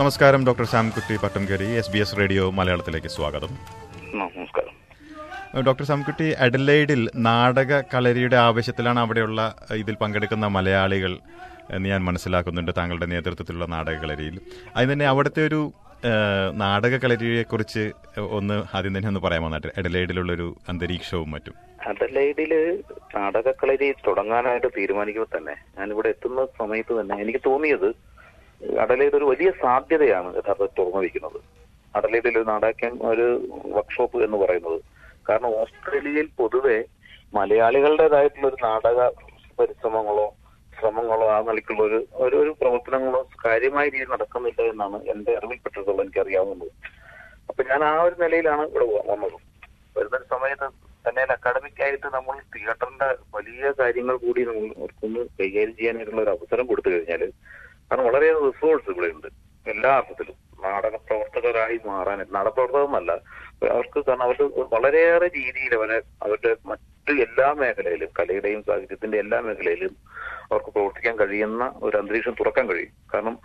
നമസ്കാരം doctor Samkutty Pattamkari S B S radio മലയാളത്തിലേക്ക് സ്വാഗതം നമസ്കാരം ഡോക്ടർ സാംകുട്ടി അഡലൈഡിൽ നാടക കളരിയുടെ ആവശ്യത്തിലാണ് അവിടെയുള്ള ഇതിൽ പങ്കെടുക്കുന്ന മലയാളികൾ എന്ന് ഞാൻ മനസ്സിലാക്കുന്നുണ്ട് താങ്കളുടെ നേതൃത്വത്തിലുള്ള നാടക കളരിയിൽ അതിന് തന്നെ അവിടുത്തെ ഒരു ഏഹ്, നാടക കളരിയെക്കുറിച്ച് ഒന്ന് ആദ്യം തന്നെ ഒന്ന് പറയാമോ നാട്ടിൽ അഡലൈഡിലുള്ളൊരു അന്തരീക്ഷവും മറ്റും അഡലൈഡില് നാടകക്കളരി തുടങ്ങാനായിട്ട് തീരുമാനിക്കുമ്പോൾ തന്നെ ഞാനിവിടെ എത്തുന്ന സമയത്ത് തന്നെ എനിക്ക് തോന്നിയത് അഡലൈഡ് ഒരു വലിയ സാധ്യതയാണ് യഥാർത്ഥത്തിൽ തുറന്നു വയ്ക്കുന്നത് അഡലൈഡിൽ ഒരു നാടകം ഒരു വർക്ക്ഷോപ്പ് എന്ന് പറയുന്നത് കാരണം ഓസ്ട്രേലിയയിൽ പൊതുവെ മലയാളികളുടേതായിട്ടുള്ള ഒരു നാടക പരിശ്രമങ്ങളോ ശ്രമങ്ങളോ ആ നിലയ്ക്കുള്ള ഒരു ഒരു ഒരു പ്രവർത്തനങ്ങളോ കാര്യമായ രീതിയിൽ നടക്കുന്നില്ല എന്നാണ് എന്റെ അറിവിൽപ്പെട്ടിട്ടുള്ളത് എനിക്ക് അറിയാവുന്നത് അപ്പൊ ഞാൻ ആ ഒരു നിലയിലാണ് ഇവിടെ വ- വന്നത് വരുന്ന ഒരു സമയത്ത് തന്നെ അക്കാഡമിക് ആയിട്ട് നമ്മൾ തിയേറ്ററിന്റെ വലിയ കാര്യങ്ങൾ കൂടി നമ്മൾ അവർക്കൊന്ന് കൈകാര്യം ചെയ്യാനായിട്ടുള്ള ഒരു അവസരം കൊടുത്തു കഴിഞ്ഞാൽ കാരണം വളരെ റിസോഴ്സ് ഇവിടെ ഉണ്ട് എല്ലാ അർത്ഥത്തിലും നാടക പ്രവർത്തകരായി മാറാൻ നാടകപ്രവർത്തകമല്ല അവർക്ക് കാരണം അവർക്ക് വളരെയേറെ രീതിയിൽ അവരെ അവരുടെ മറ്റ് എല്ലാ മേഖലയിലും കലയുടെയും സാഹിത്യത്തിന്റെ എല്ലാ മേഖലയിലും അവർക്ക് പ്രവർത്തിക്കാൻ കഴിയുന്ന ഒരു അന്തരീക്ഷം തുറക്കാൻ കഴിയും കാരണം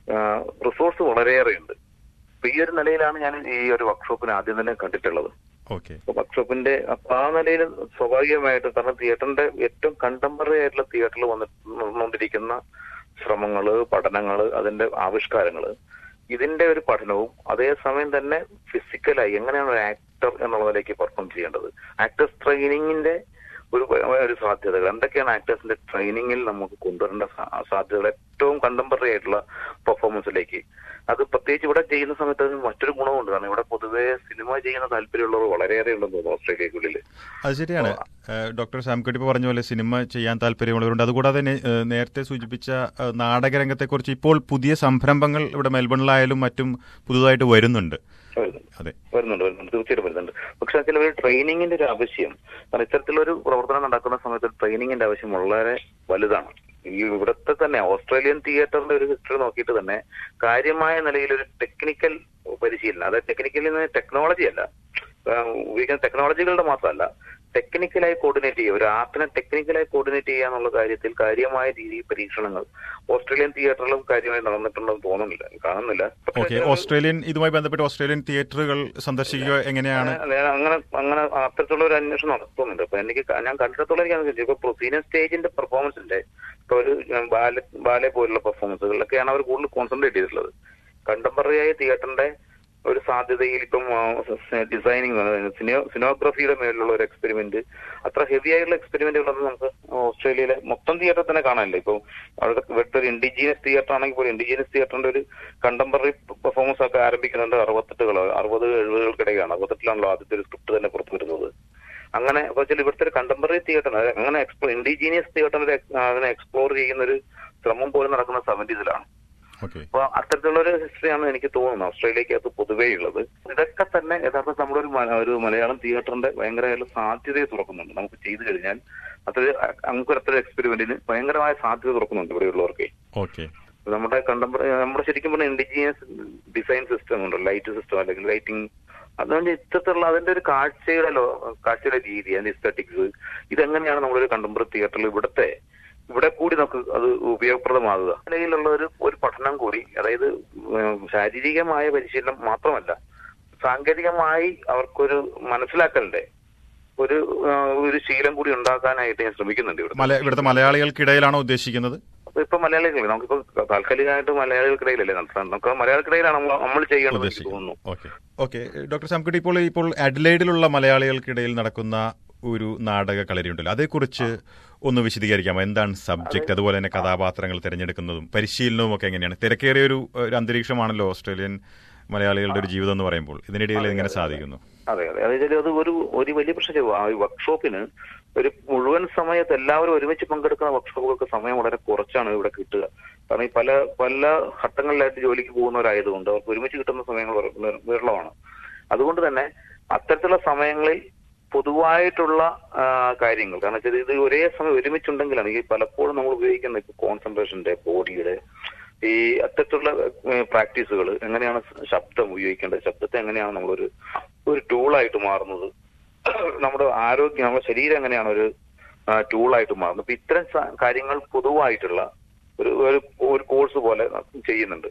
റിസോഴ്സ് വളരെയേറെ ഉണ്ട് അപ്പൊ ഈ ഒരു നിലയിലാണ് ഞാൻ ഈ ഒരു വർക്ക്ഷോപ്പിന് ആദ്യം തന്നെ കണ്ടിട്ടുള്ളത് ഓക്കെ വർക്ക്ഷോപ്പിന്റെ അപ്പൊ ആ നിലയിൽ സ്വാഭാവികമായിട്ട് കാരണം തിയേറ്ററിന്റെ ഏറ്റവും കണ്ടംപററി ആയിട്ടുള്ള തിയേറ്ററിൽ വന്നിട്ടുകൊണ്ടിരിക്കുന്ന ശ്രമങ്ങള് പഠനങ്ങള് അതിന്റെ ആവിഷ്കാരങ്ങള് ഇതിന്റെ ഒരു പഠനവും അതേസമയം തന്നെ ഫിസിക്കലായി എങ്ങനെയാണ് ഒരു ആക്ടർ എന്നുള്ളതിലേക്ക് പെർഫോം ചെയ്യേണ്ടത് ആക്ടേഴ്സ് ട്രെയിനിങ്ങിന്റെ ഒരു ഒരു സാധ്യതകൾ എന്തൊക്കെയാണ് ആക്ടേഴ്സിന്റെ ട്രെയിനിങ്ങിൽ നമുക്ക് കൊണ്ടുവരേണ്ട സാ- സാധ്യതകൾ ഏറ്റവും കണ്ടംപററി ആയിട്ടുള്ള പെർഫോമൻസിലേക്ക് അത് പ്രത്യേകിച്ച് ഇവിടെ ചെയ്യുന്ന സമയത്ത് അതിന് മറ്റൊരു ഗുണമുണ്ട് കാരണം ഇവിടെ പൊതുവെ സിനിമ ചെയ്യുന്ന താല്പര്യമുള്ളവർ വളരെയേറെ ഉണ്ടെന്ന് തോന്നുന്നു ഓസ്ട്രേലിയക്കുള്ളിൽ അത് ശരിയാണ് ഏഹ് ഡോക്ടർ സാംകുട്ടി ഇപ്പോൾ പറഞ്ഞ പോലെ സിനിമ ചെയ്യാൻ താല്പര്യമുള്ളവരുണ്ട് അതുകൂടാതെ തന്നെ ഏഹ് നേരത്തെ സൂചിപ്പിച്ച ഏഹ് നാടകരംഗത്തെക്കുറിച്ച് ഇപ്പോൾ പുതിയ സംരംഭങ്ങൾ ഇവിടെ മെൽബണിലായാലും മറ്റും പുതുതായിട്ട് വരുന്നുണ്ട് വരുന്നുണ്ട് അതെ വരുന്നുണ്ട് വരുന്നുണ്ട് തീർച്ചയായിട്ടും വരുന്നുണ്ട് പക്ഷെ അതിൽ ഒരു ട്രെയിനിങ്ങിന്റെ ഒരു ആവശ്യം കാരണം ഇത്തരത്തിലൊരു പ്രവർത്തനം നടക്കുന്ന സമയത്ത് ട്രെയിനിങ്ങിന്റെ ആവശ്യം വളരെ വലുതാണ് ഈ ഇവിടുത്തെ തന്നെ ഓസ്ട്രേലിയൻ തിയേറ്ററിന്റെ ഒരു ഹിസ്റ്ററി നോക്കിയിട്ട് തന്നെ കാര്യമായ നിലയിൽ ഒരു ടെക്നിക്കൽ പരിശീലനം അത് ടെക്നിക്കലിൽ നിന്ന് ടെക്നോളജി അല്ല ആ, ഉപയോഗിക്കുന്ന ടെക്നോളജികളുടെ മാത്രമല്ല ടെക്നിക്കലായി കോർഡിനേറ്റ് ചെയ്യുക ഒരു ആർട്ടിനെ ടെക്നിക്കലായി കോർഡിനേറ്റ് ചെയ്യുക എന്നുള്ള കാര്യത്തിൽ കാര്യമായ രീതിയിൽ പരീക്ഷണങ്ങൾ ഓസ്ട്രേലിയൻ തിയേറ്ററിലും കാര്യമായി നടന്നിട്ടുണ്ടെന്ന് തോന്നുന്നില്ല കാണുന്നില്ല പക്ഷേ ഓക്കെ ഓസ്ട്രേലിയൻ ഇതുമായി ബന്ധപ്പെട്ട് ഓസ്ട്രേലിയൻ തിയേറ്ററുകൾ സന്ദർശിക്കുക എങ്ങനെയാണ് അങ്ങനെ അങ്ങനെ അങ്ങനെ അത്തരത്തിലുള്ള ഒരു അന്വേഷണം നടത്തുന്നുണ്ട് അപ്പൊ എനിക്ക് ക- ഞാൻ കണ്ടിടത്തോളം എനിക്ക് ഇപ്പൊ സീനിയർ സ്റ്റേജിന്റെ പെർഫോമൻസിന്റെ ഇപ്പൊ ഒരു ബാലെ ബാലെ പോലുള്ള പെർഫോമൻസുകളിലൊക്കെയാണ് അവർ കൂടുതൽ കോൺസെൻട്രേറ്റ് ചെയ്തിട്ടുള്ളത് കണ്ടംപററി ആയ തിയേറ്ററിന്റെ ഒരു സാധ്യതയിൽ ഇപ്പം ഡിസൈനിങ് സിനോഗ്രഫിയുടെ മേലുള്ള ഒരു എക്സ്പെരിമെന്റ് അത്ര ഹെവി ആയിട്ടുള്ള എക്സ്പെരിമെന്റുകളൊന്നും നമുക്ക് ഓസ്ട്രേലിയയിലെ മൊത്തം തിയേറ്റർ തന്നെ കാണാനില്ല ഇപ്പൊ അവിടെ ഇവിടുത്തെ ഒരു ഇൻഡിജീനിയസ് തിയേറ്റർ ആണെങ്കിൽ പോലും ഇൻഡിജീനിയസ് തിയേറ്ററിന്റെ ഒരു കണ്ടംപററി പെർഫോമൻസ് ഒക്കെ ആരംഭിക്കുന്നുണ്ട് അറുപത്തെട്ടുകളോ അറുപത് എഴുപതുകൾക്കിടയിലാണ് അറുപത്തെട്ടിലാണല്ലോ ആദ്യത്തെ ഒരു സ്ക്രിപ്റ്റ് തന്നെ പുറത്തു വരുന്നത് അങ്ങനെ അപ്പൊ വെച്ചാൽ ഇവിടുത്തെ ഒരു കണ്ടംപററി തിയേറ്റർ അങ്ങനെ എക്സ്പ്ലോ ഇൻഡിജീനിയസ് തിയേറ്ററിന്റെ അതിനെ എക്സ്പ്ലോർ ചെയ്യുന്ന ഒരു ശ്രമം പോലും നടക്കുന്ന സെവന്റീസിലാണ് ഓക്കെ അപ്പൊ അത്തരത്തിലുള്ള ഒരു ഹിസ്റ്ററിയാണ് എനിക്ക് തോന്നുന്നത് ഓസ്ട്രേലിയക്കകത്ത് പൊതുവേ ഉള്ളത് ഇതൊക്കെ തന്നെ യഥാർത്ഥത്തിൽ നമ്മുടെ ഒരു മല- ഒരു മലയാളം തിയേറ്ററിന്റെ ഭയങ്കരമായിട്ടുള്ള സാധ്യതയെ തുറക്കുന്നുണ്ട് നമുക്ക് ചെയ്തു കഴിഞ്ഞാൽ അത്ര നമുക്ക് അത്ര എക്സ്പെരിമെന്റിന് ഭയങ്കരമായ സാധ്യത തുറക്കുന്നുണ്ട് ഇവിടെയുള്ളവർക്ക് ഓക്കെ നമ്മുടെ കണ്ടംപററി നമ്മുടെ ശരിക്കും പറഞ്ഞ ഇൻഡിജീനിയസ് ഡിസൈൻ സിസ്റ്റം ഉണ്ട് ലൈറ്റ് സിസ്റ്റം അല്ലെങ്കിൽ ലൈറ്റിംഗ് അതുകൊണ്ട് ഇത്തരത്തിലുള്ള അതിന്റെ ഒരു കാഴ്ചയുടെ ലോ- കാഴ്ചയുടെ രീതി അതിന്റെ ഇസ്തറ്റിക്സ് ഇതെങ്ങനെയാണ് നമ്മളൊരു കണ്ടംപററി തിയേറ്ററിൽ ഇവിടുത്തെ ഇവിടെ കൂടി നമുക്ക് അത് ഉപയോഗപ്രദമാകുക നിലയിലുള്ള ഒരു ഒരു പഠനം കൂടി അതായത് ഉം, ശാരീരികമായ പരിശീലനം മാത്രമല്ല സാങ്കേതികമായി അവർക്കൊരു മനസ്സിലാക്കലിന്റെ ഒരു ആ, ഒരു ശീലം കൂടി ഉണ്ടാക്കാനായിട്ട് ഞാൻ ശ്രമിക്കുന്നുണ്ട് ഇവിടെ മല ഇവിടുത്തെ മലയാളികൾക്കിടയിലാണോ ഉദ്ദേശിക്കുന്നത് അപ്പൊ ഇപ്പൊ മലയാളികൾ നമുക്കിപ്പോ താൽക്കാലികമായിട്ട് മലയാളികൾക്കിടയിലല്ലേ നടത്താൻ നമുക്ക് മലയാളികൾക്കിടയിലാണ് നമ്മൾ നമ്മൾ ചെയ്യേണ്ടത് എനിക്ക് തോന്നുന്നു ഓക്കെ ഓക്കെ ഡോക്ടർ സാംകുട്ടി ഇപ്പോൾ ഇപ്പോൾ അഡ്ലൈഡിലുള്ള മലയാളികൾക്കിടയിൽ നടക്കുന്ന ഒരു നാടക കളരിയുണ്ടല്ലോ അതേക്കുറിച്ച് ഒന്ന് വിശദീകരിക്കാമോ എന്താണ് സബ്ജക്ട് അതുപോലെ തന്നെ കഥാപാത്രങ്ങൾ തിരഞ്ഞെടുക്കുന്നതും പരിശീലനവും ഒക്കെ എങ്ങനെയാണ് തിരക്കേറിയ ഒരു ഒരു അന്തരീക്ഷമാണല്ലോ ഓസ്ട്രേലിയൻ മലയാളികളുടെ ഒരു ജീവിതം എന്ന് പറയുമ്പോൾ ഇതിനിടയിൽ എങ്ങനെ സാധിക്കുന്നു അതെ അതെ അതായത് അത് ഒരു ഒരു വലിയ പ്രശ്നം ആ വർക്ക്ഷോപ്പിന് ഒരു മുഴുവൻ സമയത്ത് എല്ലാവരും ഒരുമിച്ച് പങ്കെടുക്കുന്ന വർക്ക്ഷോപ്പുകൾക്ക് സമയം വളരെ കുറച്ചാണ് ഇവിടെ കിട്ടുക കാരണം ഈ പല പല ഘട്ടങ്ങളിലായിട്ട് ജോലിക്ക് പോകുന്നവരായതുകൊണ്ട് അവർക്ക് ഒരുമിച്ച് കിട്ടുന്ന സമയങ്ങൾ വളരെ വിരളമാണ് അതുകൊണ്ട് തന്നെ അത്തരത്തിലുള്ള സമയങ്ങളിൽ പൊതുവായിട്ടുള്ള ആ, കാര്യങ്ങൾ കാരണം വെച്ചാൽ ഇത് ഒരേ സമയം ഒരുമിച്ചുണ്ടെങ്കിലാണ് ഈ പലപ്പോഴും നമ്മൾ ഉപയോഗിക്കുന്ന ഇപ്പൊ കോൺസെൻട്രേഷന്റെ ബോഡിയുടെ ഈ അത്തരത്തിലുള്ള പ്രാക്ടീസുകൾ എങ്ങനെയാണ് ശബ്ദം ഉപയോഗിക്കേണ്ടത് ശബ്ദത്തെ എങ്ങനെയാണ് നമ്മളൊരു ഒരു ടൂളായിട്ട് മാറുന്നത് നമ്മുടെ ആരോഗ്യം നമ്മുടെ ശരീരം എങ്ങനെയാണ് ഒരു ടൂളായിട്ട് മാറുന്നത് അപ്പൊ ഇത്തരം സ- കാര്യങ്ങൾ പൊതുവായിട്ടുള്ള ഒരു ഒരു ഒരു കോഴ്സ് പോലെ ചെയ്യുന്നുണ്ട്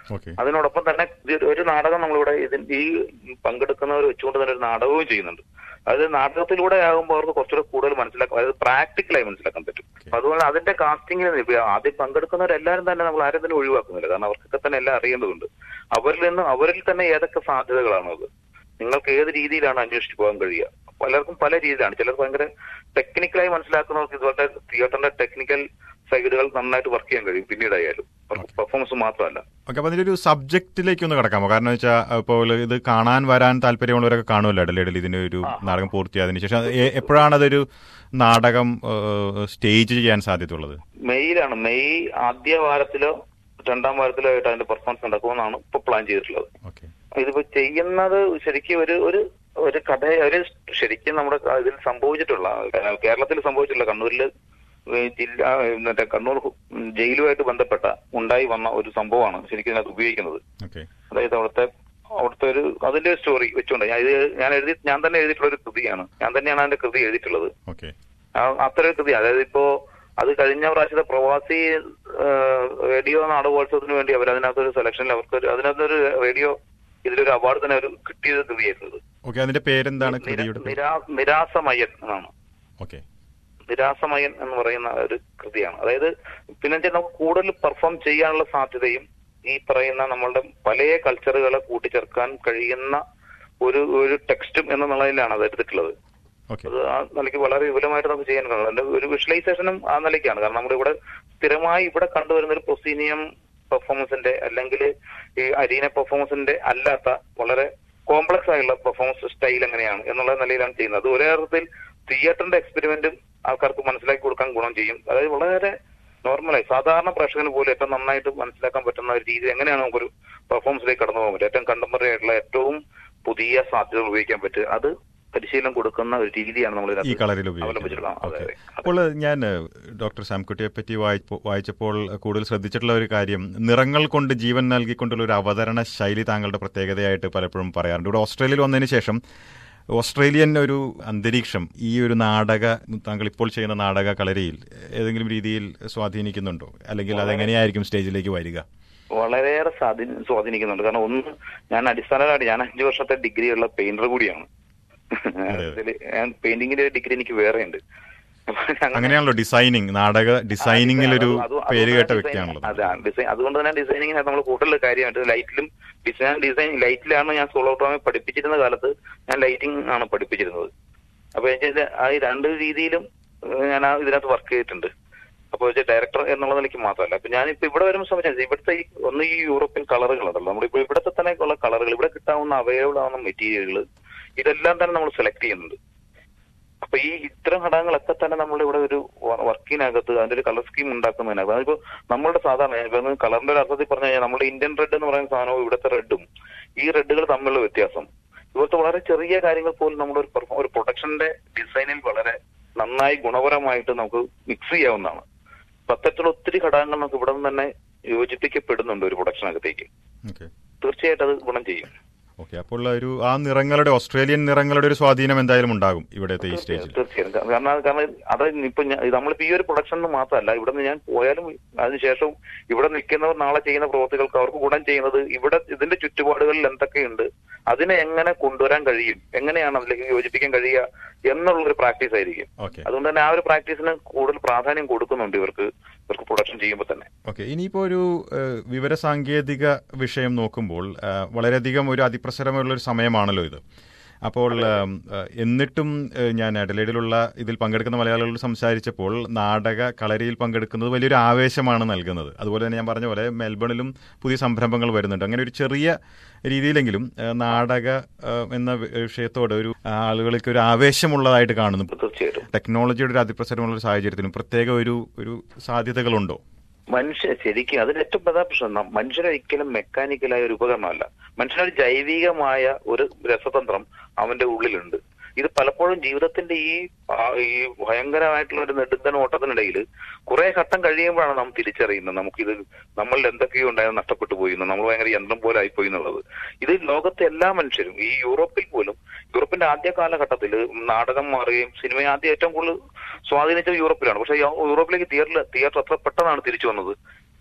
ഓക്കെ അതിനോടൊപ്പം തന്നെ ഇത് ഒരു നാടകം നമ്മളിവിടെ ഇതിന്റെ ഈ പങ്കെടുക്കുന്നവർ വെച്ചുകൊണ്ട് തന്നെ ഒരു നാടകവും ചെയ്യുന്നുണ്ട് അത് നാടകത്തിലൂടെ ആകുമ്പോൾ അവർക്ക് കുറച്ചുകൂടെ കൂടുതൽ മനസ്സിലാക്കാം അതായത് പ്രാക്ടിക്കലായി മനസ്സിലാക്കാൻ പറ്റും അപ്പൊ അതുപോലെ അതിന്റെ കാസ്റ്റിംഗിൽ ആദ്യം പങ്കെടുക്കുന്നവരെല്ലാരും തന്നെ നമ്മൾ ആരും തന്നെ ഒഴിവാക്കുന്നില്ല കാരണം അവർക്കൊക്കെ തന്നെ എല്ലാം അറിയേണ്ടതുണ്ട് അവരിൽ നിന്ന് അവരിൽ തന്നെ ഏതൊക്കെ സാധ്യതകളാണ് അത് നിങ്ങൾക്ക് ഏത് രീതിയിലാണ് അന്വേഷിച്ച് പോകാൻ കഴിയുക പലർക്കും പല രീതിയിലാണ് ചിലർക്ക് ഭയങ്കര ടെക്നിക്കലായി മനസ്സിലാക്കുന്നവർക്ക് ഇതുപോലെ തിയേറ്ററിന്റെ ടെക്നിക്കൽ സൈഡുകൾ നന്നായിട്ട് വർക്ക് ചെയ്യാൻ കഴിയും പിന്നീടായാലും അവർക്ക് പെർഫോമൻസ് മാത്രമല്ല ഓക്കെ അപ്പൊ അതിന്റെ ഒരു സബ്ജക്റ്റിലേക്ക് ഒന്ന് കിടക്കാമോ കാരണം വെച്ചാൽ ഇപ്പോൾ ഇത് കാണാൻ വരാൻ താല്പര്യമുള്ളവരൊക്കെ കാണുമല്ലോ ഇടലിടയിൽ ഇതിന്റെ ഒരു നാടകം പൂർത്തിയായതിനു ശേഷം അത് എ- എപ്പോഴാണ് അതൊരു നാടകം സ്റ്റേജ് ചെയ്യാൻ സാധ്യതയുള്ളത് മെയ്യിലാണ് മെയ് ആദ്യ വാരത്തിലോ രണ്ടാം വാരത്തിലോ ആയിട്ട് അതിന്റെ പെർഫോമൻസ് നടക്കുമെന്നാണ് ഇപ്പൊ പ്ലാൻ ചെയ്തിട്ടുള്ളത് ഓക്കെ ഇതിപ്പോ ചെയ്യുന്നത് ശരിക്കും ഒരു ഒരു ഒരു കഥ ഒരു ശരിക്കും നമ്മുടെ ഇതിൽ സംഭവിച്ചിട്ടുള്ള കേരളത്തിൽ സംഭവിച്ചിട്ടുള്ള കണ്ണൂരിൽ ജില്ല മറ്റേ കണ്ണൂർ ജയിലുമായിട്ട് ബന്ധപ്പെട്ട ഉണ്ടായി വന്ന ഒരു സംഭവമാണ് ശരിക്കും ഇതിനകത്ത് ഉപയോഗിക്കുന്നത് ഓക്കെ അതായത് അവിടുത്തെ അവിടുത്തെ ഒരു അതിന്റെ സ്റ്റോറി വെച്ചുകൊണ്ട് ഞാൻ ഇത് ഞാൻ എഴുതി ഞാൻ തന്നെ എഴുതിയിട്ടുള്ള ഒരു കൃതിയാണ് ഞാൻ തന്നെയാണ് അതിന്റെ കൃതി എഴുതിയിട്ടുള്ളത് ഓക്കെ ആ- അത്ര ഒരു കൃതി അതായത് ഇപ്പോ അത് കഴിഞ്ഞ പ്രാവശ്യത്തെ പ്രവാസി ആ, റേഡിയോ നാടകോത്സവത്തിന് വേണ്ടി അവർ അതിനകത്തൊരു സെലക്ഷനിൽ അവർക്ക് ഒരു- അതിനകത്തൊരു റേഡിയോ ഇതിലൊരു അവാർഡ് തന്നെ ഒരു കിട്ടിയത് കൃതിയായിരുന്നത് ഓക്കെ അതിന്റെ പേരെന്താണ് കൃതിയുടെ പേര് നിരാ- നിരാസമയൻ എന്നാണ് ഓക്കെ നിരാസമയൻ എന്ന് പറയുന്ന ഒരു കൃതിയാണ് അതായത് പിന്നെ വെച്ചാൽ നമുക്ക് കൂടുതൽ പെർഫോം ചെയ്യാനുള്ള സാധ്യതയും ഈ പറയുന്ന നമ്മളുടെ പല കൾച്ചറുകളെ കൂട്ടിച്ചേർക്കാൻ കഴിയുന്ന ഒരു ഒരു ടെക്സ്റ്റും എന്ന നിലയിലാണ് അത് എടുത്തിട്ടുള്ളത് ഓക്കെ അത് ആ നിലയ്ക്ക് വളരെ വിപുലമായിട്ട് നമുക്ക് ചെയ്യാൻ കഴിയും അതിന്റെ ഒരു വിഷ്വലൈസേഷനും ആ നിലയ്ക്കാണ് കാരണം നമ്മുടെ ഇവിടെ സ്ഥിരമായി ഇവിടെ കണ്ടുവരുന്ന ഒരു പ്രൊസീനിയം പെർഫോമൻസിന്റെ അല്ലെങ്കിൽ ഈ അരീന പെർഫോമൻസിന്റെ അല്ലാത്ത വളരെ കോംപ്ലക്സ് ആയുള്ള പെർഫോമൻസ് സ്റ്റൈൽ എങ്ങനെയാണ് എന്നുള്ള നിലയിലാണ് ചെയ്യുന്നത് അത് ഒരേ അർത്ഥത്തിൽ തിയേറ്ററിന്റെ എക്സ്പെരിമെന്റും ആൾക്കാർക്ക് മനസ്സിലാക്കി കൊടുക്കാൻ ഗുണം ചെയ്യും അതായത് വളരെ നോർമലായി സാധാരണ പ്രേക്ഷകന് പോലും ഏറ്റവും നന്നായിട്ട് മനസ്സിലാക്കാൻ പറ്റുന്ന ഒരു രീതി എങ്ങനെയാണ് നമുക്കൊരു പെർഫോമൻസിലേക്ക് കടന്നു പോകാൻ പറ്റും ഏറ്റവും കണ്ടംപററി ആയിട്ടുള്ള ഏറ്റവും പുതിയ സാധ്യതകൾ ഉപയോഗിക്കാൻ പറ്റും അത് പരിശീലനം കൊടുക്കുന്ന ഒരു രീതിയാണ് നമ്മൾ ഈ ഇതിനകത്ത് കളറിൽ അവലംബിച്ചിട്ടുള്ളത് അതെ ഓക്കെ അതെ അപ്പോൾ ഞാൻ ഡോക്ടർ സാംകുട്ടിയെ പറ്റി വായിപ്പോ- വായിച്ചപ്പോൾ കൂടുതൽ ശ്രദ്ധിച്ചിട്ടുള്ള ഒരു കാര്യം നിറങ്ങൾ കൊണ്ട് ജീവൻ നൽകിക്കൊണ്ടുള്ള ഒരു അവതരണ ശൈലി താങ്കളുടെ പ്രത്യേകതയായിട്ട് പലപ്പോഴും പറയാറുണ്ട് ഇവിടെ ഓസ്ട്രേലിയയിൽ വന്നതിന് ശേഷം ഓസ്ട്രേലിയൻ ഒരു അന്തരീക്ഷം ഈ ഒരു നാടക താങ്കൾ ഇപ്പോൾ ചെയ്യുന്ന നാടക കളരിയിൽ ഏതെങ്കിലും രീതിയിൽ സ്വാധീനിക്കുന്നുണ്ടോ അല്ലെങ്കിൽ അതെങ്ങനെയായിരിക്കും സ്റ്റേജിലേക്ക് വരിക വളരെയേറെ സ്വാധീന സ്വാധീനിക്കുന്നുണ്ട് കാരണം ഒന്ന് ഞാൻ അടിസ്ഥാനമായിട്ട് ഞാൻ അഞ്ചു വർഷത്തെ ഡിഗ്രിയുള്ള പെയിന്റർ കൂടിയാണ് ഇതില് ഞാൻ പെയിന്റിങ്ങിന്റെ ഡിഗ്രി എനിക്ക് വേറെ ഉണ്ട് അങ്ങനെയാണല്ലോ ഡിസൈനിങ് നാടക ഡിസൈനിങ്ങിൽ ഒരു പേര് കേട്ട വ്യക്തിയാണല്ലോ അതെ ഡിസൈൻ അതുകൊണ്ട് തന്നെ ഡിസൈനിങ്ങിനകത്ത് നമ്മൾ കൂടുതൽ കാര്യമായിട്ട് ലൈറ്റിലും ഡിസൈൻ ഡിസൈൻ ലൈറ്റിലാണ് ഞാൻ സോളോ ഡ്രാമ പഠിപ്പിച്ചിരുന്ന കാലത്ത് ഞാൻ ലൈറ്റിംഗ് ആണ് പഠിപ്പിച്ചിരുന്നത് അപ്പൊ എനിക്ക് ആ ഈ രണ്ട് രീതിയിലും ഏഹ്, ഞാൻ ആ ഇതിനകത്ത് വർക്ക് ചെയ്തിട്ടുണ്ട് അപ്പൊ വെച്ചാൽ ഡയറക്ടർ എന്നുള്ള നിലയ്ക്ക് മാത്രമല്ല അപ്പൊ ഞാനിപ്പോ ഇവിടെ വരുമ്പോൾ സംബന്ധിച്ചത് ഇവിടുത്തെ ഈ ഒന്ന് ഈ യൂറോപ്യൻ കളറുകൾ ഉണ്ടല്ലോ നമ്മളിപ്പോ ഇവിടുത്തെ തന്നെ ഉള്ള കളറുകൾ ഇവിടെ കിട്ടാവുന്ന അവൈലബിൾ ആവുന്ന മെറ്റീരിയലുകൾ ഇതെല്ലാം തന്നെ നമ്മൾ സെലക്ട് ചെയ്യുന്നുണ്ട് അപ്പൊ ഈ ഇത്തരം ഘടകങ്ങളൊക്കെ തന്നെ നമ്മൾ ഇവിടെ ഒരു വർക്കിനകത്ത് അതിന്റെ ഒരു കളർ സ്കീം ഉണ്ടാക്കുന്നതിനകത്ത് അതിപ്പോ നമ്മളുടെ സാധാരണ ഇപ്പൊ കളറിന്റെ ഒരു അർത്ഥത്തിൽ പറഞ്ഞു കഴിഞ്ഞാൽ നമ്മുടെ ഇന്ത്യൻ റെഡ് എന്ന് പറയുന്ന സാധനവും ഇവിടുത്തെ റെഡും ഈ റെഡുകൾ തമ്മിലുള്ള വ്യത്യാസം ഇവിടുത്തെ വളരെ ചെറിയ കാര്യങ്ങൾ പോലും നമ്മുടെ ഒരു perform- ഒരു പ്രൊഡക്ഷന്റെ ഡിസൈനിൽ വളരെ നന്നായി ഗുണപരമായിട്ട് നമുക്ക് മിക്സ് ചെയ്യാവുന്നതാണ് അപ്പൊ അത്തരത്തിലുള്ള ഒത്തിരി ഘടകങ്ങൾ നമുക്ക് ഇവിടെ നിന്ന് തന്നെ യോജിപ്പിക്കപ്പെടുന്നുണ്ട് ഒരു പ്രൊഡക്ഷനകത്തേക്ക് ഓക്കെ തീർച്ചയായിട്ടും അത് ഗുണം ചെയ്യും ഓക്കെ അപ്പോൾ ഒരു ആ നിറങ്ങളുടെ ഓസ്ട്രേലിയൻ നിറങ്ങളുടെ ഒരു സ്വാധീനം എന്തായാലും ഉണ്ടാകും ഇവിടുത്തെ ഈ സ്റ്റേജിൽ തീർച്ചയായും കാ- കാരണം കാരണം അത് ഇപ്പൊ ഞാൻ- നമ്മളിപ്പോ ഈ ഒരു പ്രൊഡക്ഷൻ മാത്രമല്ല ഇവിടെ നിന്ന് ഞാൻ പോയാലും അതിനുശേഷം ഇവിടെ നിൽക്കുന്നവർ നാളെ ചെയ്യുന്ന പ്രവൃത്തികൾക്ക് അവർക്ക് ഗുണം ചെയ്യുന്നത് ഇവിടെ ഇതിന്റെ ചുറ്റുപാടുകളിൽ എന്തൊക്കെയുണ്ട് അതിനെ എങ്ങനെ കൊണ്ടുവരാൻ കഴിയും എങ്ങനെയാണ് അതിലേക്ക് യോജിപ്പിക്കാൻ കഴിയുക എന്നുള്ള ഒരു പ്രാക്ടീസ് ആയിരിക്കും ഓക്കെ അതുകൊണ്ട് തന്നെ ആ ഒരു പ്രാക്ടീസിന് കൂടുതൽ പ്രാധാന്യം കൊടുക്കുന്നുണ്ട് ഇവർക്ക് ഇവർക്ക് പ്രൊഡക്ഷൻ ചെയ്യുമ്പോൾ തന്നെ ഓക്കെ ഇനിയിപ്പോൾ ഒരു ഏഹ്, വിവരസാങ്കേതിക വിഷയം നോക്കുമ്പോൾ ഏഹ്, വളരെയധികം ഒരു അതിപ്രസരമുള്ള ഒരു സമയമാണല്ലോ ഇത് അപ്പോൾ ഏം, ഏഹ്, എന്നിട്ടും ഏഹ്, ഞാൻ അഡലേഡിലുള്ള ഇതിൽ പങ്കെടുക്കുന്ന മലയാളികളോട് സംസാരിച്ചപ്പോൾ നാടക കളരിയിൽ പങ്കെടുക്കുന്നത് വലിയൊരു ആവേശമാണ് നൽകുന്നത് അതുപോലെ തന്നെ ഞാൻ പറഞ്ഞ പോലെ മെൽബണിലും പുതിയ സംരംഭങ്ങൾ വരുന്നുണ്ട് അങ്ങനെ ഒരു ചെറിയ രീതിയിലെങ്കിലും ഏഹ്, നാടക ഏഹ്, എന്ന വിഷയത്തോട് ഒരു ആളുകൾക്ക് ഒരു ആവേശമുള്ളതായിട്ട് കാണുന്നു തീർച്ചയായിട്ടും ടെക്നോളജിയുടെ ഒരു അതിപ്രസരമുള്ള ഒരു സാഹചര്യത്തിലും പ്രത്യേക ഒരു ഒരു സാധ്യതകളുണ്ടോ മനുഷ്യ ശരിക്കും അതിന് ഏറ്റവും പ്രധാന പ്രശ്നം ന- മനുഷ്യരൊരിക്കലും മെക്കാനിക്കലായ ഒരു ഉപകരണമല്ല മനുഷ്യനൊരു ജൈവികമായ ഒരു രസതന്ത്രം അവന്റെ ഉള്ളിലുണ്ട് ഇത് പലപ്പോഴും ജീവിതത്തിന്റെ ഈ ആ, ഈ ഭയങ്കരമായിട്ടുള്ള ഒരു നെടുന്തന ഓട്ടത്തിനിടയിൽ കുറെ ഘട്ടം കഴിയുമ്പോഴാണ് നാം തിരിച്ചറിയുന്നത് നമുക്കിത് നമ്മളിൽ എന്തൊക്കെയോ ഉണ്ടായത് നഷ്ടപ്പെട്ടു പോയി എന്ന് നമ്മൾ ഭയങ്കര യന്ത്രം പോലെ ആയിപ്പോയി എന്നുള്ളത് ഇത് ലോകത്തെ എല്ലാ മനുഷ്യരും ഈ യൂറോപ്പിൽ പോലും യൂറോപ്പിന്റെ ആദ്യ കാലഘട്ടത്തിൽ നാടകം മാറുകയും സിനിമ ആദ്യം ഏറ്റവും കൂടുതൽ സ്വാധീനിച്ചത് യൂറോപ്പിലാണ് പക്ഷെ യൂറോപ്പിലേക്ക് തിയേറ്ററിൽ തിയേറ്റർ അത്ര പെട്ടെന്നാണ് തിരിച്ചു വന്നത്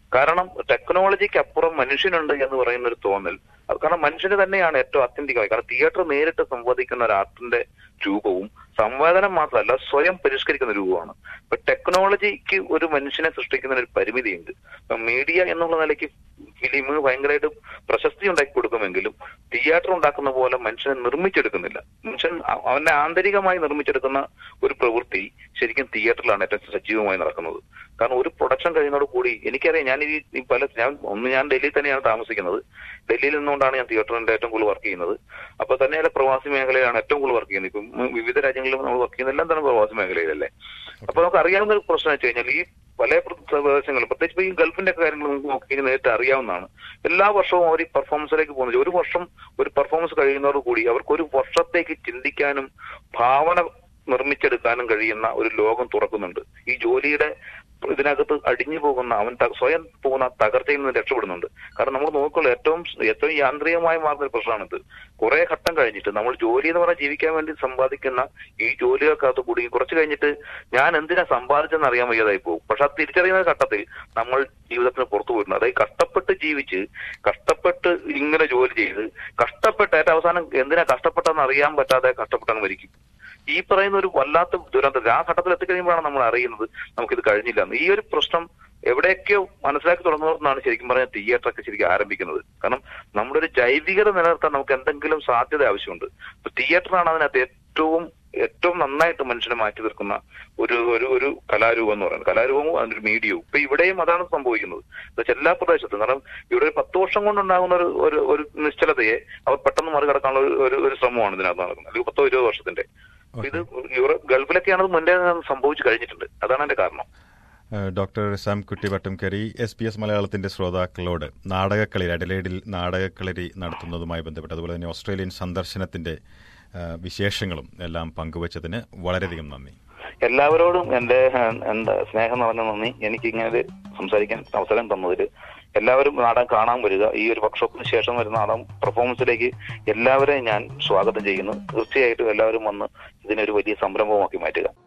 കാരണം ടെക്നോളജിക്ക് അപ്പുറം മനുഷ്യനുണ്ട് എന്ന് പറയുന്ന ഒരു തോന്നൽ അത് കാരണം മനുഷ്യന് തന്നെയാണ് ഏറ്റവും അത്യന്തികമായി കാരണം തിയേറ്റർ നേരിട്ട് സംവദിക്കുന്ന ഒരു ആർട്ടിന്റെ രൂപവും സംവേദനം മാത്രമല്ല സ്വയം പരിഷ്കരിക്കുന്ന രൂപമാണ് ഇപ്പൊ ടെക്നോളജിക്ക് ഒരു മനുഷ്യനെ സൃഷ്ടിക്കുന്നതിന് ഒരു പരിമിതിയുണ്ട് ഇപ്പൊ മീഡിയ എന്നുള്ള നിലയ്ക്ക് ഫിലിം ഭയങ്കരമായിട്ട് പ്രശസ്തി ഉണ്ടാക്കി കൊടുക്കുമെങ്കിലും തിയേറ്റർ ഉണ്ടാക്കുന്ന പോലെ മനുഷ്യനെ നിർമ്മിച്ചെടുക്കുന്നില്ല മനുഷ്യൻ അ- അവനെ ആന്തരികമായി നിർമ്മിച്ചെടുക്കുന്ന ഒരു പ്രവൃത്തി ശരിക്കും തിയേറ്ററിലാണ് ഏറ്റവും സജീവമായി നടക്കുന്നത് കാരണം ഒരു പ്രൊഡക്ഷൻ കഴിയുന്നതോട് കൂടി എനിക്കറിയാം ഞാൻ ഈ ഈ പല ഞാൻ ഒന്ന് ഞാൻ ഡൽഹിയിൽ തന്നെയാണ് താമസിക്കുന്നത് ഡൽഹിയിൽ നിന്നുകൊണ്ടാണ് ഞാൻ തിയേറ്ററിന്റെ ഏറ്റവും കൂടുതൽ വർക്ക് ചെയ്യുന്നത് അപ്പൊ തന്നെയല്ല പ്രവാസി മേഖലയിലാണ് ഏറ്റവും കൂടുതൽ വർക്ക് ചെയ്യുന്നത് ഇപ്പം വിവിധ രാജ്യങ്ങളിലും നമ്മൾ വർക്ക് ചെയ്യുന്ന എല്ലാം തന്നെ പ്രവാസി മേഖലയിലല്ലേ അപ്പൊ നമുക്ക് അറിയാവുന്ന ഒരു പ്രശ്നം വെച്ച് കഴിഞ്ഞാൽ ഈ പല പ്ര- പ്രദേശങ്ങളും പ്രത്യേകിച്ച് ഇപ്പൊ ഈ ഗൾഫിന്റെ ഒക്കെ കാര്യങ്ങൾ നമുക്ക് നോക്കി കഴിഞ്ഞാൽ നേരിട്ട് അറിയാവുന്നതാണ് എല്ലാ വർഷവും അവർ ഈ പെർഫോമൻസിലേക്ക് പോകുന്നത് ഒരു വർഷം ഒരു പെർഫോമൻസ് കഴിയുന്നതോട് കൂടി അവർക്ക് ഒരു വർഷത്തേക്ക് ചിന്തിക്കാനും ഭാവന നിർമ്മിച്ചെടുക്കാനും കഴിയുന്ന ഒരു ലോകം തുറക്കുന്നുണ്ട് ഈ ജോലിയുടെ ഇതിനകത്ത് അടിഞ്ഞു പോകുന്ന അവൻ ത- സ്വയം പോകുന്ന തകർച്ചയിൽ നിന്ന് രക്ഷപ്പെടുന്നുണ്ട് കാരണം നമ്മൾ നോക്കുള്ളൂ ഏറ്റവും ഏറ്റവും യാന്ത്രികമായി മാറുന്ന ഒരു പ്രശ്നമാണിത് കുറെ ഘട്ടം കഴിഞ്ഞിട്ട് നമ്മൾ ജോലി എന്ന് പറഞ്ഞാൽ ജീവിക്കാൻ വേണ്ടി സമ്പാദിക്കുന്ന ഈ ജോലികൾക്കകത്ത് കൂടി കുറച്ച് കഴിഞ്ഞിട്ട് ഞാൻ എന്തിനാ സമ്പാദിച്ചെന്ന് അറിയാൻ വയ്യാതായി പോകും പക്ഷെ അത് തിരിച്ചറിയുന്ന ഘട്ടത്തിൽ നമ്മൾ ജീവിതത്തിന് പുറത്തു പോയിട്ടുണ്ട് അതായത് കഷ്ടപ്പെട്ട് ജീവിച്ച് കഷ്ടപ്പെട്ട് ഇങ്ങനെ ജോലി ചെയ്ത് കഷ്ടപ്പെട്ട് ഏറ്റവും അവസാനം എന്തിനാ കഷ്ടപ്പെട്ടെന്ന് അറിയാൻ പറ്റാതെ കഷ്ടപ്പെട്ടങ്ങ് മരിക്കും ഈ പറയുന്ന ഒരു വല്ലാത്ത ദുരന്തത്തിൽ ആ ഘട്ടത്തിൽ എത്തിക്കഴിയുമ്പോഴാണ് നമ്മൾ അറിയുന്നത് നമുക്കിത് കഴിഞ്ഞില്ല എന്ന്. ഈ ഒരു പ്രശ്നം എവിടെയൊക്കെയോ മനസ്സിലാക്കി തുടങ്ങുന്നതാണ് ശരിക്കും പറഞ്ഞാൽ തിയേറ്റർ ഒക്കെ ശരിക്കും ആരംഭിക്കുന്നത് കാരണം നമ്മുടെ ഒരു ജൈവികത നിലനിർത്താൻ നമുക്ക് എന്തെങ്കിലും സാധ്യത ആവശ്യമുണ്ട് ഇപ്പൊ തിയേറ്ററാണ് അതിനകത്ത് ഏറ്റവും ഏറ്റവും നന്നായിട്ട് മനുഷ്യനെ മാറ്റി തീർക്കുന്ന ഒരു ഒരു ഒരു കലാരൂപം എന്ന് പറയുന്നത് കലാരൂപവും അതിന്റെ ഒരു മീഡിയവും ഇപ്പൊ ഇവിടെയും അതാണ് സംഭവിക്കുന്നത് എന്നുവെച്ചാൽ എല്ലാ പ്രദേശത്തും കാരണം ഇവിടെ ഒരു പത്ത് വർഷം കൊണ്ടുണ്ടാകുന്ന ഒരു ഒരു ഒരു നിശ്ചലതയെ അവർ പെട്ടെന്ന് മറികടക്കാനുള്ള ഒരു- ഒരു ഒരു ശ്രമമാണ് ഇതിനകത്ത് നടക്കുന്നത് അല്ലെങ്കിൽ പത്തോ ഇരുപത് വർഷത്തിന്റെ അപ്പൊ ഇത് യൂറോപ്പ് ഗൾഫിലൊക്കെയാണ് ഇത് മുന്നേ സംഭവിച്ചു കഴിഞ്ഞിട്ടുണ്ട് അതാണ് എന്റെ കാരണം ഏഹ് ഡോക്ടർ സാം കുട്ടി വട്ടംകരി എസ് പി എസ് മലയാളത്തിന്റെ ശ്രോതാക്കളോട് നാടകക്കളി അഡലേഡിൽ നാടകക്കളരി നടത്തുന്നതുമായി ബന്ധപ്പെട്ട് അതുപോലെ തന്നെ ഓസ്ട്രേലിയൻ സന്ദർശനത്തിന്റെ ഏഹ് വിശേഷങ്ങളും എല്ലാം പങ്കുവച്ചതിന് വളരെയധികം നന്ദി എല്ലാവരോടും എന്റെ ഏഹ്, എന്താ സ്നേഹം നിറഞ്ഞ നന്ദി എനിക്ക് ഇങ്ങനെ സംസാരിക്കാൻ അവസരം തന്നതിൽ എല്ലാവരും നാടകം കാണാൻ വരിക ഈ ഒരു വർക്ക്ഷോപ്പിന് ശേഷം വരുന്ന നാടകം പെർഫോമൻസിലേക്ക് എല്ലാവരെയും ഞാൻ സ്വാഗതം ചെയ്യുന്നു തീർച്ചയായിട്ടും എല്ലാവരും വന്ന് ഇതിനൊരു വലിയ സംരംഭമാക്കി മാറ്റുക